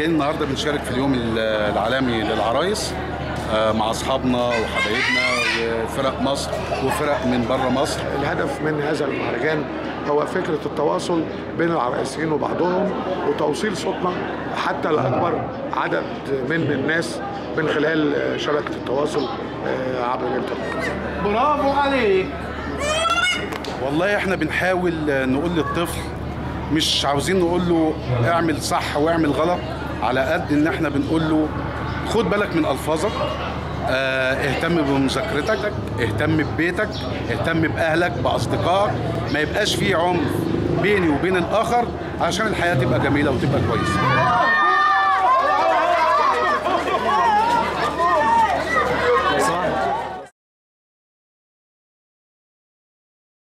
جايين النهارده بنشارك في اليوم العالمي للعرايس آه، مع اصحابنا وحبايبنا وفرق مصر وفرق من بره مصر الهدف من هذا المهرجان هو فكرة التواصل بين العرايسيين وبعضهم وتوصيل صوتنا حتى لأكبر عدد من الناس من خلال شبكة التواصل آه، عبر الإنترنت برافو عليك والله احنا بنحاول نقول للطفل مش عاوزين نقول له اعمل صح واعمل غلط على قد ان احنا بنقول له خد بالك من الفاظك اه اهتم بمذاكرتك اهتم ببيتك اهتم باهلك باصدقائك ما يبقاش فيه عنف بيني وبين الاخر عشان الحياه تبقى جميله وتبقى كويسه